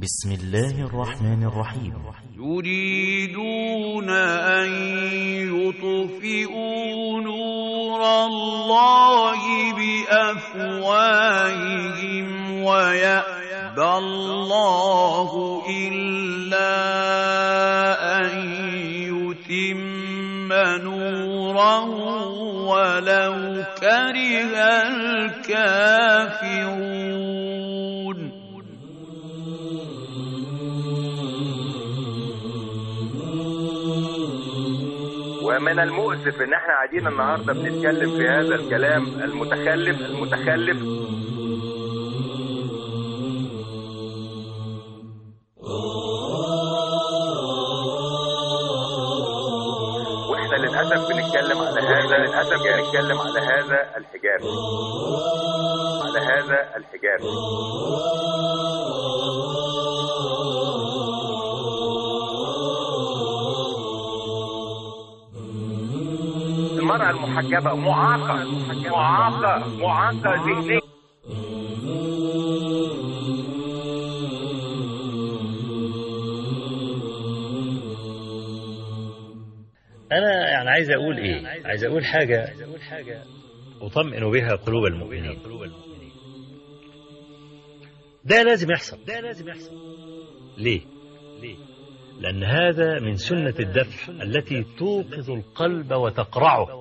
بسم الله الرحمن الرحيم يريدون أن يطفئوا نور الله بأفواههم ويأبى الله إلا أن يتم نوره ولو كره الكافرون ومن المؤسف ان احنا قاعدين النهارده بنتكلم في هذا الكلام المتخلف المتخلف واحنا للاسف بنتكلم على هذا للاسف بنتكلم على هذا الحجاب على هذا الحجاب المرأة المحجبة معاقة معاقة معاقة ذهنيا أنا يعني عايز أقول إيه؟ عايز أقول حاجة أطمئن بها قلوب المؤمنين. ده لازم يحصل. ده لازم يحصل. ليه؟ ليه؟ لأن هذا من سنة الدفع التي توقظ القلب وتقرعه.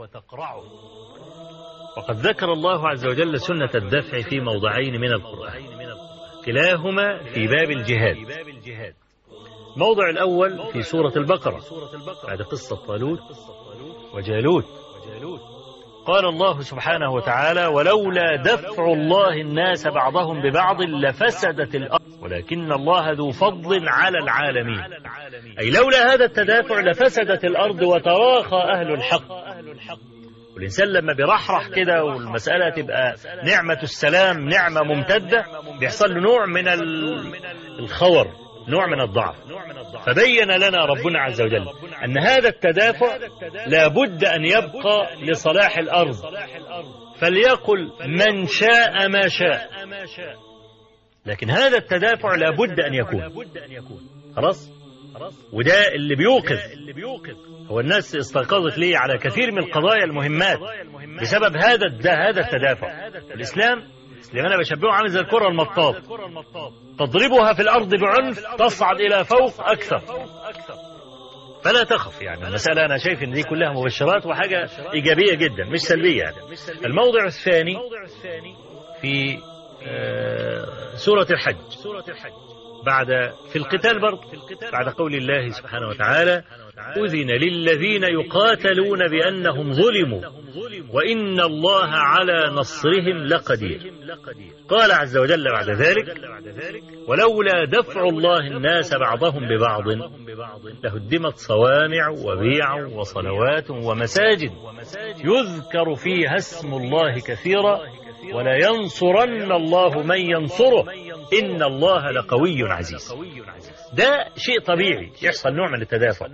وقد ذكر الله عز وجل سنة الدفع في موضعين من القرآن. كلاهما في باب الجهاد. الموضع الأول في سورة البقرة بعد قصة طالوت وجالوت قال الله سبحانه وتعالى ولولا دفع الله الناس بعضهم ببعض لفسدت الأرض ولكن الله ذو فضل على العالمين أي لولا هذا التدافع لفسدت الأرض وتراخى أهل الحق والإنسان لما بيرحرح كده والمسألة تبقى نعمة السلام نعمة ممتدة بيحصل له نوع من الخور نوع من الضعف فبين لنا ربنا عز وجل أن هذا التدافع لابد أن يبقى لصلاح الأرض فليقل من شاء ما شاء لكن هذا التدافع لابد أن يكون خلاص وده اللي بيوقظ هو الناس استيقظت ليه على كثير من القضايا المهمات بسبب هذا هذا التدافع الإسلام لأن أنا بشبهه عامل زي الكرة المطاط تضربها في الأرض بعنف تصعد إلى فوق أكثر فلا تخف يعني المسألة أنا شايف إن دي كلها مبشرات وحاجة إيجابية جدا مش سلبية يعني الموضع الثاني في سورة الحج بعد في القتال برضه بعد قول الله سبحانه وتعالى أذن للذين يقاتلون بأنهم ظلموا وإن الله على نصرهم لقدير قال عز وجل بعد ذلك ولولا دفع الله الناس بعضهم ببعض لهدمت صوامع وبيع وصلوات ومساجد يذكر فيها اسم الله كثيرا ولا ينصرن الله من ينصره إن الله لقوي عزيز ده شيء طبيعي يحصل نوع من التدافع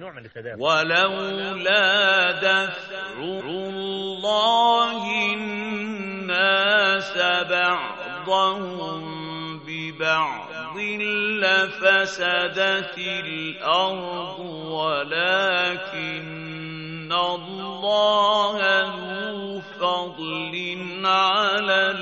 ولولا دفع الله الناس بعضهم ببعض لفسدت الأرض ولكن الله ذو فضل على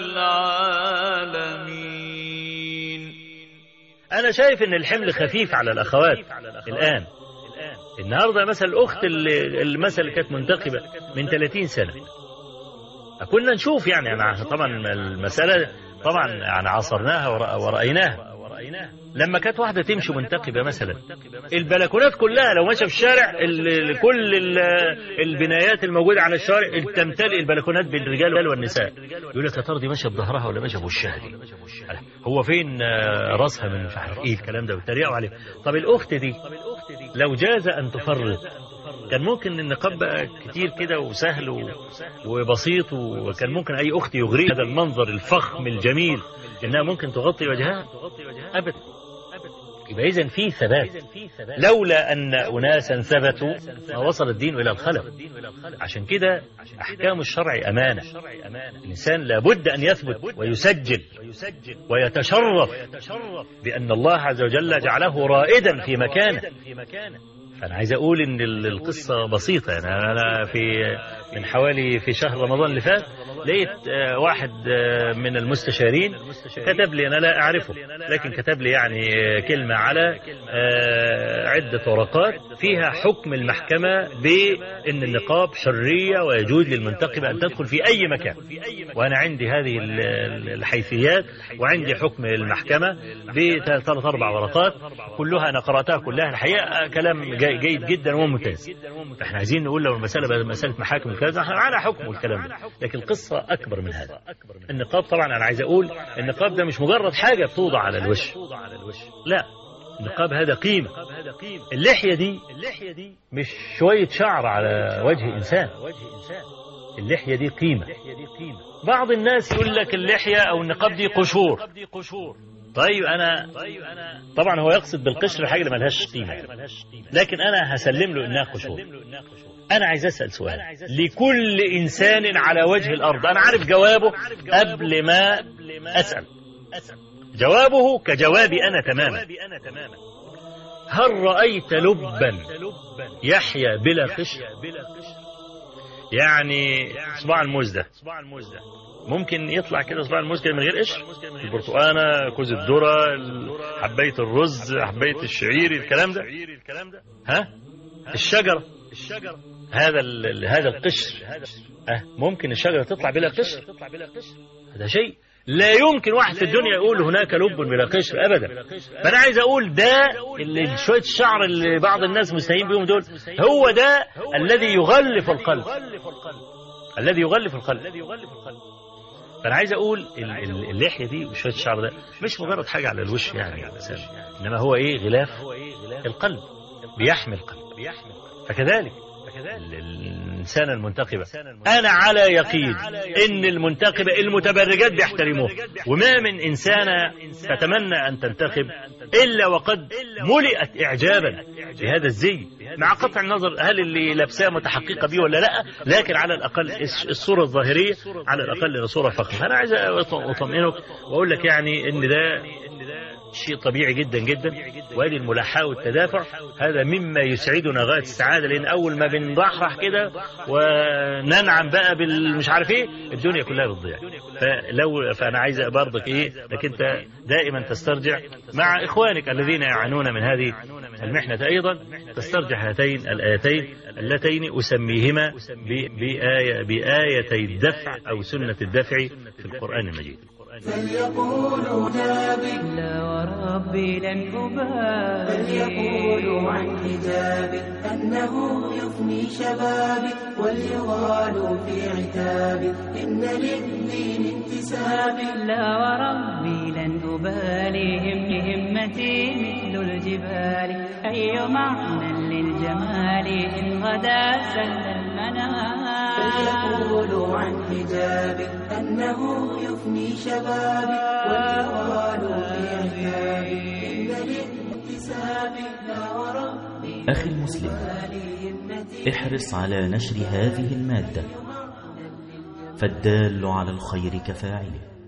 العالمين أنا شايف إن الحمل خفيف على الأخوات الآن النهاردة مثلا الأخت اللي, اللي مثلا اللي كانت منتقبة من 30 سنة كنا نشوف يعني أنا طبعا المسألة طبعا يعني عاصرناها ورأيناها لما كانت واحدة تمشي منتقبة مثلا البلكونات كلها لو ماشية في الشارع كل البنايات الموجودة على الشارع تمتلئ البلكونات بالرجال والنساء يقول لك يا ترى دي ماشية بظهرها ولا ماشية بوشها دي هو فين راسها من مش عارف ايه الكلام ده ويتريقوا عليه طب الأخت دي لو جاز أن تفرط كان ممكن النقاب بقى كتير كده وسهل وبسيط وكان ممكن أي أخت يغري هذا المنظر الفخم الجميل إنها ممكن تغطي وجهها أبدا يبقى إذن في ثبات لولا أن أناسا ثبتوا ما وصل الدين إلى الخلف عشان كده أحكام الشرع أمانة الإنسان لابد أن يثبت ويسجل ويتشرف بأن الله عز وجل جعله رائدا في مكانه أنا عايز أقول إن ال- القصة بسيطة يعني أنا في من حوالي في شهر رمضان اللي فات لقيت آه، واحد آه، من المستشارين كتب لي أنا لا أعرفه لكن كتب لي يعني آه، كلمة على آه، عدة ورقات فيها حكم المحكمة بأن النقاب حرية ويجوز للمنتقبة أن تدخل في أي مكان وأنا عندي هذه ال- ال- الحيثيات وعندي حكم المحكمة بثلاث أربع ورقات كلها أنا قرأتها كلها الحقيقة كلام جي- جيد جدا وممتاز فاحنا عايزين نقول لو المسألة بقى مسألة محاكم وكذا احنا على حكم والكلام ده لكن القصة أكبر من هذا النقاب طبعا أنا عايز أقول النقاب ده مش مجرد حاجة بتوضع على الوش لا النقاب هذا قيمة اللحية دي مش شوية شعر على وجه إنسان اللحية دي قيمة بعض الناس يقول لك اللحية أو النقاب دي قشور طيب أنا طبعا هو يقصد بالقشر حاجة اللي ملهاش قيمة لكن أنا هسلم له إنها قشور أنا عايز أسأل سؤال لكل إنسان على وجه الأرض أنا عارف جوابه قبل ما أسأل جوابه كجوابي أنا تماما هل رأيت لبا يحيا بلا قشر يعني صباع الموز ده ممكن يطلع كده صباع الموز كده من غير قشر البرتقانه كوز الذره ال- حبايه الرز حبايه الشعير الكلام ده ها الشجره هذا ال- ال- هذا القشر ها ممكن الشجره تطلع بلا قشر هذا شيء لا يمكن واحد في الدنيا يقول هناك لب بلا قشر ابدا فانا عايز اقول ده اللي شويه الشعر اللي بعض الناس مستهين بيهم دول هو ده الذي يغلف القلب الذي يغلف القلب فانا عايز اقول ال- ال- اللحيه دي وشويه الشعر ده مش مجرد حاجه على الوش يعني يا انسان انما هو ايه غلاف القلب بيحمي القلب فكذلك ال- الإنسانة المنتقبة أنا على يقين إن المنتقبة المتبرجات بيحترموها وما من إنسانة تتمنى أن تنتخب إلا وقد ملئت إعجابا بهذا الزي مع قطع النظر هل اللي لابساه متحققة بيه ولا لا لكن على الأقل الس- الصورة الظاهرية على الأقل صورة فخمة أنا عايز أط- أطمئنك وأقول لك يعني إن ده شيء طبيعي جدا جدا وادي الملاحاة والتدافع هذا مما يسعدنا غاية السعادة لأن أول ما بنرحرح كده وننعم بقى بالمش عارف إيه الدنيا كلها بتضيع فلو فأنا عايز برضك إيه إنك أنت دائما تسترجع مع إخوانك الذين يعانون من هذه المحنة أيضا تسترجع هاتين الآيتين اللتين أسميهما ب- بآية بآيتي الدفع أو سنة الدفع في القرآن المجيد فليقولوا جابر لا وربي لن أبالي فليقولوا عن حجابك أنه يفني شبابك وليغالوا في عتابك إن للدين انتسابك لا وربي لن أبالي هم همتي مثل الجبال أي معنى للجمال إن غدا سل المنام فليقولوا عن حجابك أنه يفني شبابك وليغالوا في عتابك إن للانتسابك لا وربي أخي المسلم احرص على نشر هذه المادة فالدال على الخير كفاعله